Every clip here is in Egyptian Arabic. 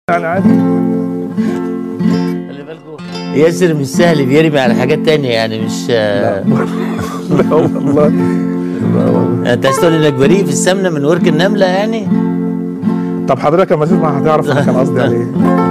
يعني عادي خلي بالكم ياسر مش سهل بيرمي على حاجات تانية يعني مش لا والله لا والله انت عايز تقول انك بريء في السمنه من ورك النمله يعني طب حضرتك لما تسمع هتعرف انا كان قصدي على ايه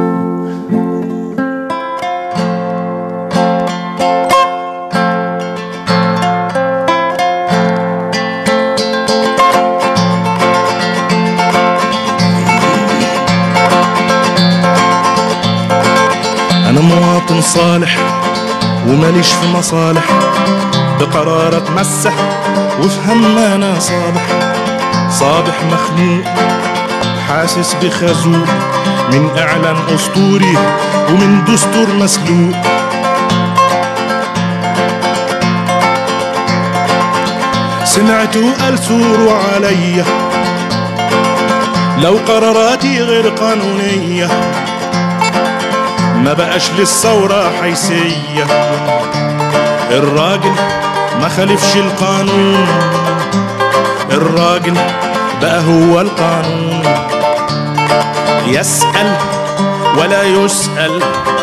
أنا مواطن صالح وماليش في مصالح بقرار أتمسح وافهم أنا صابح صابح مخنوق حاسس بخازوق من إعلان أسطوري ومن دستور مسلوق سمعت وقال سوروا عليا لو قراراتي غير قانونيه ما بقاش للثورة حيثية الراجل ما خالفش القانون الراجل بقى هو القانون يسأل ولا يسأل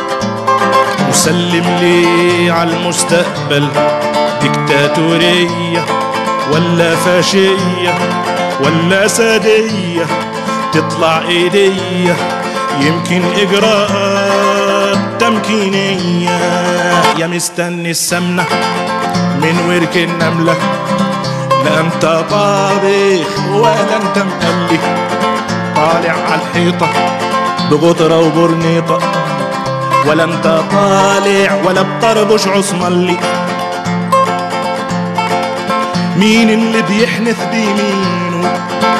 مسلم ليه على المستقبل ديكتاتورية ولا فاشية ولا سادية تطلع ايدية يمكن اجراءات تمكينية يا مستني السمنة من ورك النملة لا انت طابخ ولا انت مقلي طالع على الحيطة بغطرة وبرنيطة ولا انت طالع ولا بطربش عصملي مين اللي بيحنث بيمينه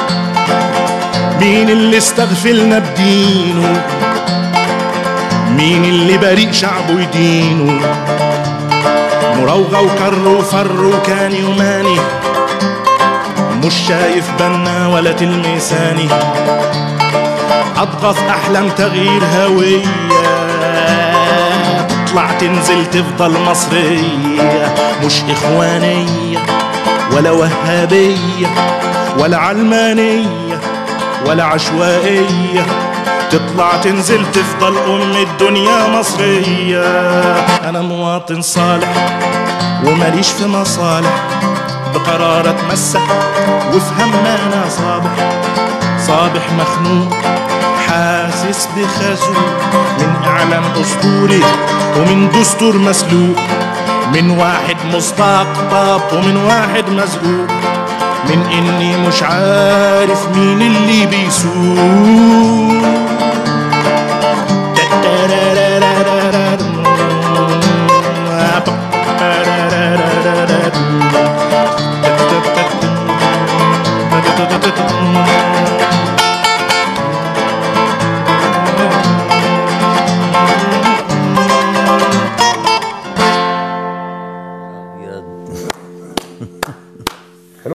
مين اللي استغفلنا بدينه مين اللي بريء شعبه يدينه مراوغة وكر وفر وكان يوماني مش شايف بنا ولا تلمساني أضغط أحلام تغيير هوية تطلع تنزل تفضل مصرية مش إخوانية ولا وهابية ولا علمانية ولا عشوائية تطلع تنزل تفضل أم الدنيا مصرية أنا مواطن صالح وماليش في مصالح بقرار أتمسح وافهم ما أنا صابح صابح مخنوق حاسس بخازوق من إعلام أسطوري ومن دستور مسلوق من واحد مستقطب ومن واحد مزقوق من اني مش عارف مين اللي بيسوق